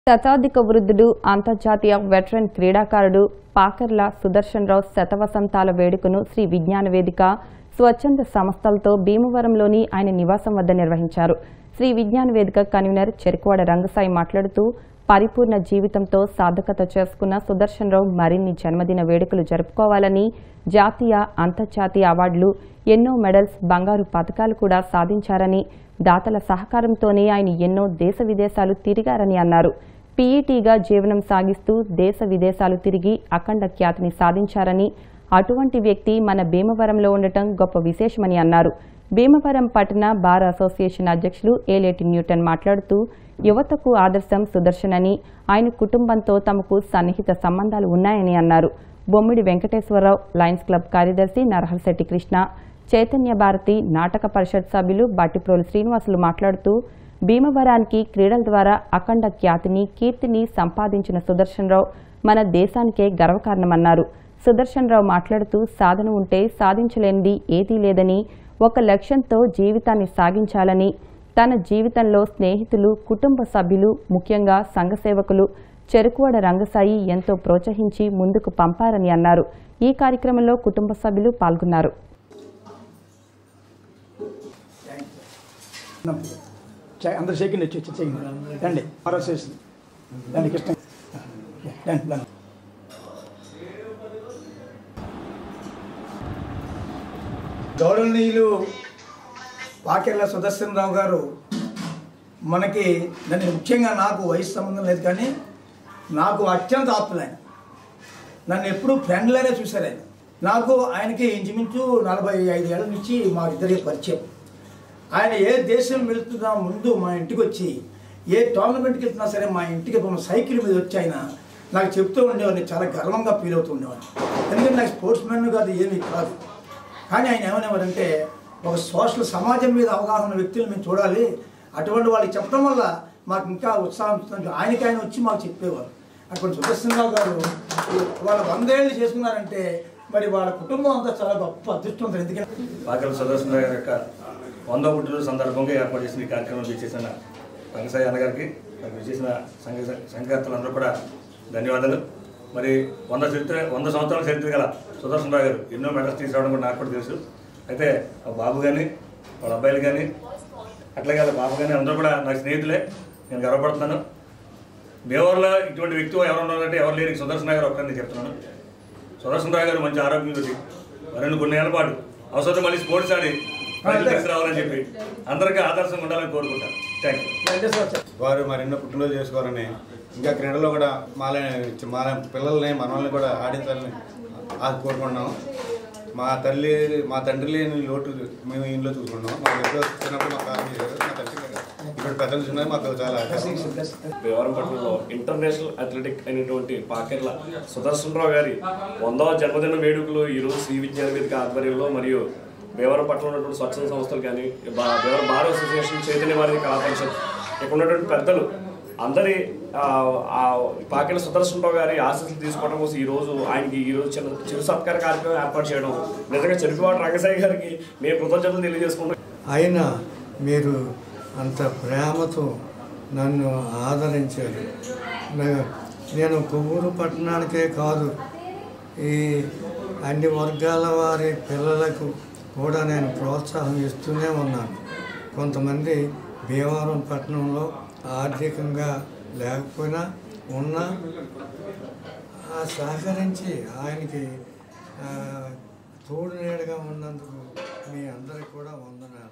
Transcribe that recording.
శతాధిక వృద్ధుడు అంతర్జాతీయ వెటరన్ క్రీడాకారుడు పాకర్ల సుదర్శన్ రావు శతవసంతాల వేడుకను శ్రీ విజ్ఞాన వేదిక స్వచ్ఛంద సంస్థలతో భీమవరంలోని ఆయన నివాసం వద్ద నిర్వహించారు శ్రీ విజ్ఞాన వేదిక కన్వీనర్ చెరుకువాడ రంగసాయి మాట్లాడుతూ పరిపూర్ణ జీవితంతో సాధకత చేసుకున్న సుదర్శన్ రావు మరిన్ని జన్మదిన వేడుకలు జరుపుకోవాలని జాతీయ అంతర్జాతీయ అవార్డులు ఎన్నో మెడల్స్ బంగారు పథకాలు కూడా సాధించారని దాతల సహకారంతోనే ఆయన ఎన్నో దేశ విదేశాలు తిరిగారని అన్నారు పీఈటీగా జీవనం సాగిస్తూ దేశ విదేశాలు తిరిగి అఖండ ఖ్యాతిని సాధించారని అటువంటి వ్యక్తి మన భీమవరంలో ఉండటం గొప్ప విశేషమని అన్నారు భీమవరం పట్టణ బార్ అసోసియేషన్ అధ్యక్షులు ఏలేటి న్యూటన్ మాట్లాడుతూ యువతకు ఆదర్శం సుదర్శన్ అని ఆయన కుటుంబంతో తమకు సన్నిహిత సంబంధాలు ఉన్నాయని అన్నారు బొమ్మిడి వెంకటేశ్వరరావు లయన్స్ క్లబ్ కార్యదర్శి నరహర్శెట్టి కృష్ణ చైతన్య భారతి నాటక పరిషత్ సభ్యులు బట్టిప్రోలు శ్రీనివాసులు మాట్లాడుతూ భీమవరానికి క్రీడల ద్వారా అఖండ ఖ్యాతిని కీర్తిని సంపాదించిన సుదర్శన్ రావు మన దేశానికే గర్వకారణమన్నారు సుదర్శన్ రావు మాట్లాడుతూ సాధన ఉంటే సాధించలేనిది ఏదీ లేదని ఒక లక్ష్యంతో జీవితాన్ని సాగించాలని తన జీవితంలో స్నేహితులు కుటుంబ సభ్యులు ముఖ్యంగా సంఘ సేవకులు చెరుకువాడ రంగసాయి ఎంతో ప్రోత్సహించి ముందుకు పంపారని అన్నారు ఈ కార్యక్రమంలో కుటుంబ సభ్యులు పాల్గొన్నారు చే- అందరు చేయండి వచ్చి వచ్చి చేయండి రండి మరో చేసి రండి కృష్ణ రండి రండి గౌరవనీయులు వాకెర్ల సుదర్శన్ రావు గారు మనకి దాన్ని ముఖ్యంగా నాకు వయసు సంబంధం లేదు కానీ నాకు అత్యంత ఆప్తులు ఆయన నన్ను ఎప్పుడూ ఫ్రెండ్లానే చూశారు ఆయన నాకు ఆయనకి ఇంచుమించు నలభై ఐదు ఏళ్ళ నుంచి మా ఇద్దరికి పరిచయం ఆయన ఏ దేశం వెళ్తున్నా ముందు మా ఇంటికి వచ్చి ఏ టోర్నమెంట్కి వెళ్తున్నా సరే మా ఇంటికి మా సైకిల్ మీద వచ్చి ఆయన నాకు చెప్తూ ఉండేవాడిని చాలా గర్వంగా ఫీల్ అవుతూ ఉండేవాడిని ఎందుకంటే నాకు స్పోర్ట్స్ మ్యాన్ కాదు ఏమీ కాదు కానీ ఆయన ఏమనేవారంటే ఒక సోషల్ సమాజం మీద అవగాహన ఉన్న వ్యక్తులు మేము చూడాలి అటువంటి వాళ్ళకి చెప్పడం వల్ల మాకు ఇంకా ఉత్సాహం ఇస్తుంది ఆయనకి ఆయన వచ్చి మాకు చెప్పేవారు అటువంటి సుదర్శనరావు గారు వాళ్ళ వందేళ్ళు చేసుకున్నారంటే మరి వాళ్ళ కుటుంబం అంతా చాలా గొప్ప అదృష్టవంతులు ఎందుకంటే పాకల సుదర్శన్ గారి యొక్క వంద పుట్టినరోజు సందర్భంగా ఏర్పాటు చేసిన ఈ కార్యక్రమం చేసిన రంగసాయి అన్నగారికి మరి చేసిన సంఘ సంఘకర్తలందరూ కూడా ధన్యవాదాలు మరి వంద చరిత్ర వంద సంవత్సరాల చరిత్ర గల సుదర్శన్ రావు గారు ఎన్నో మెడల్స్ తీసుకురావడం కూడా నాకు కూడా తెలుసు అయితే ఆ బాబు కానీ వాళ్ళ అబ్బాయిలు కానీ అట్లాగే వాళ్ళ బాబు కానీ అందరూ కూడా నాకు స్నేహితులే నేను గర్వపడుతున్నాను భీమవరంలో ఇటువంటి వ్యక్తి ఎవరు ఉన్నారంటే ఎవరు లేరు సుదర్శన్ గారు ఒక్కరిని చెప్తున్నాను సుదర్శన్ రావు గారు మంచి ఆరోగ్యం ఉంది మరిన్ని కొన్ని ఏళ్ళ పాటు అవసరం మళ్ళీ స్పోర్ట్స్ ఆడి ప్రజలు కలిసి రావాలని చెప్పి అందరికీ ఆదర్శంగా ఉండాలని కోరుకుంటాను థ్యాంక్ యూ వెంకటేశ్వర సార్ వారు మరెన్నో పుట్టినరోజు చేసుకోవాలని ఇంకా క్రీడలో కూడా మాల మా పిల్లల్ని మనల్ని కూడా ఆడించాలని అది కోరుకుంటున్నాం మా తల్లి మా తండ్రి లేని లోటు మేము ఇంట్లో చూసుకుంటున్నాం మాకు ఎప్పుడో వచ్చినప్పుడు మాకు కారణం చేశారు మా తండ్రి ఇప్పుడు పెద్దలు చూసినా మాకు చాలా ఆనందం. భీమవరం పట్టణంలో ఇంటర్నేషనల్ అథ్లెటిక్ అయినటువంటి పాకెర్ల సుదర్శన్ రావు గారి వందవ జన్మదిన వేడుకలు ఈరోజు శ్రీ విజ్ఞాన వేదిక ఆధ్వర్యంలో మరియు భీమవరం పట్టణంలో ఉన్నటువంటి స్వచ్ఛంద సంస్థలు కానీ బా- భీమవరం బార్ అసోసియేషన్ చైతన్య వారి కళా పరిషత్ ఇక్కడ ఉన్నటువంటి పెద్దలు అందరి ఆ, ఆ పాకెల సుదర్శన్ రావు గారి ఆశీస్సులు తీసుకోవడం కోసం ఈ రోజు ఆయనకి ఈ రోజు చిన్న చిరు సత్కార కార్యక్రమం ఏర్పాటు చేయడం నిజంగా చెరుకువాడ రంగసాయి గారికి మేము కృతజ్ఞతలు తెలియజేసుకుంటాం అయినా మీరు అంత ప్రేమతో నన్ను ఆదరించారు నే- నేను కొవ్వూరు పట్టణానికే కాదు ఈ అన్ని వర్గాల వారి పిల్లలకు కూడా నేను ప్రోత్సాహం ఇస్తూనే ఉన్నాను కొంతమంది భీమవరం పట్టణంలో ఆర్థికంగా లేకపోయినా ఉన్నా ఆ సహకరించి ఆయనకి ఆ, తోడు నీడగా ఉన్నందుకు మీ అందరికి కూడా వందనాలు